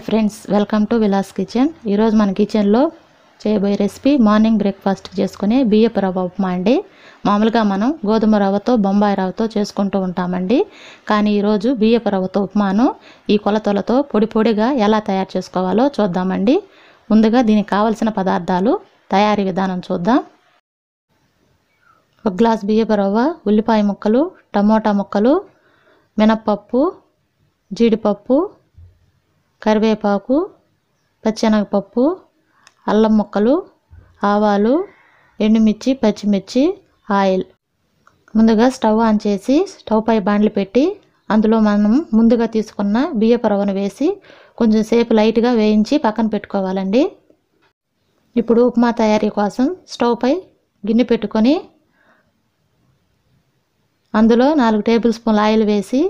friends welcome to Vilas kitchen ఈరోజు మన కిచెన్లో చేయబోయే రెసిపీ మార్నింగ్ బ్రేక్ఫాస్ట్ చేసుకునే బియ్యపు రవ్వ ఉప్మా అండి మామూలుగా మనం గోధుమ రవ్వతో బొంబాయి రవ్వతో చేసుకుంటూ ఉంటామండి కానీ ఈరోజు బియ్యపు రవ్వతో ఉప్మాను ఈ కొలతలతో పొడి పొడిగా ఎలా తయారు చేసుకోవాలో చూద్దామండి ముందుగా దీనికి కావలసిన పదార్థాలు తయారీ విధానం చూద్దాం ఒక గ్లాస్ బియ్యపు రవ్వ ఉల్లిపాయ ముక్కలు టమోటా ముక్కలు మినప్పప్పు జీడిపప్పు కరివేపాకు పచ్చెనగపప్పు అల్లం ముక్కలు ఆవాలు ఎండుమిర్చి పచ్చిమిర్చి ఆయిల్ ముందుగా స్టవ్ ఆన్ చేసి స్టవ్ పై బాండ్లు పెట్టి అందులో మనం ముందుగా తీసుకున్న బియ్యపు రవ్వను వేసి కొంచెం సేపు లైట్గా వేయించి పక్కన పెట్టుకోవాలండి ఇప్పుడు ఉప్మా తయారీ కోసం స్టవ్ పై గిన్నె పెట్టుకొని అందులో నాలుగు టేబుల్ స్పూన్ల ఆయిల్ వేసి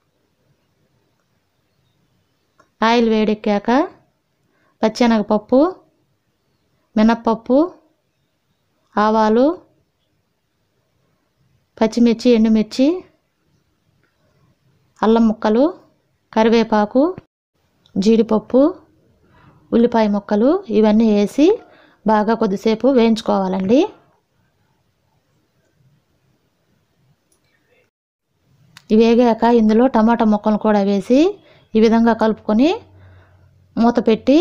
ఆయిల్ వేడెక్కాక పచ్చెనగపప్పు మినప్పప్పు ఆవాలు పచ్చిమిర్చి ఎండుమిర్చి అల్లం ముక్కలు కరివేపాకు జీడిపప్పు ఉల్లిపాయ ముక్కలు ఇవన్నీ వేసి బాగా కొద్దిసేపు వేయించుకోవాలండి ఇవి వేగాక ఇందులో టమాటా ముక్కలు కూడా వేసి ఈ విధంగా కలుపుకొని మూత పెట్టి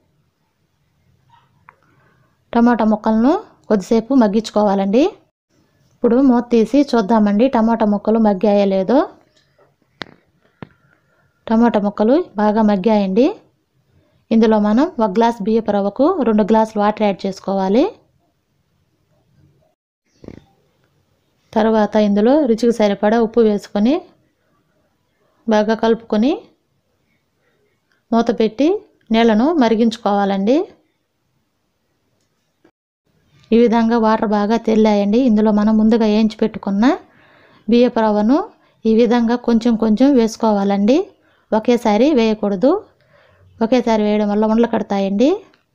టమాటా ముక్కలను కొద్దిసేపు మగ్గించుకోవాలండి ఇప్పుడు మూత తీసి చూద్దామండి టమాటా ముక్కలు మగ్గాయో లేదో టమాటా ముక్కలు బాగా మగ్గాయండి ఇందులో మనం ఒక గ్లాస్ బియ్యపు రవ్వకు రెండు గ్లాసులు వాటర్ యాడ్ చేసుకోవాలి తర్వాత ఇందులో రుచికి సరిపడా ఉప్పు వేసుకొని బాగా కలుపుకొని మూత పెట్టి నీళ్ళను మరిగించుకోవాలండి ఈ విధంగా వాటర్ బాగా తెల్లాయండి ఇందులో మనం ముందుగా వేయించి పెట్టుకున్న బియ్యపు రవ్వను ఈ విధంగా కొంచెం కొంచెం వేసుకోవాలండి ఒకేసారి వేయకూడదు ఒకేసారి వేయడం వల్ల ఉండలు కడతాయండి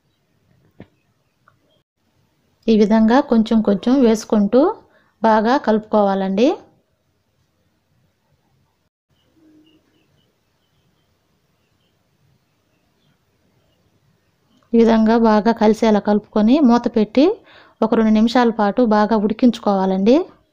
ఈ విధంగా కొంచెం కొంచెం వేసుకుంటూ బాగా కలుపుకోవాలండి ఈ విధంగా బాగా కలిసేలా కలుపుకొని మూత పెట్టి ఒక రెండు నిమిషాల పాటు బాగా ఉడికించుకోవాలండి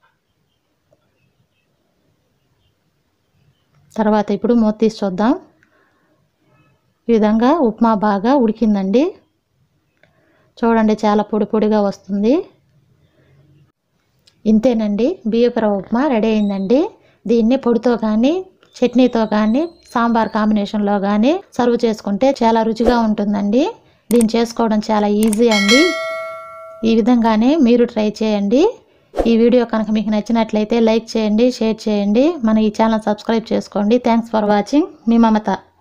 తర్వాత ఇప్పుడు మూత తీసి చూద్దాం ఈ విధంగా ఉప్మా బాగా ఉడికిందండి చూడండి చాలా పొడి పొడిగా వస్తుంది ఇంతేనండి బియ్యపు రవ్వ ఉప్మా రెడీ అయిందండి దీన్ని పొడితో కానీ చట్నీతో కానీ సాంబార్ కాంబినేషన్లో కానీ సర్వ్ చేసుకుంటే చాలా రుచిగా ఉంటుందండి దీన్ని చేసుకోవడం చాలా ఈజీ అండి ఈ విధంగానే మీరు ట్రై చేయండి ఈ వీడియో కనుక మీకు నచ్చినట్లయితే లైక్ చేయండి షేర్ చేయండి మన ఈ ఛానల్ సబ్స్క్రైబ్ చేసుకోండి థ్యాంక్స్ ఫర్ వాచింగ్ మీ మమత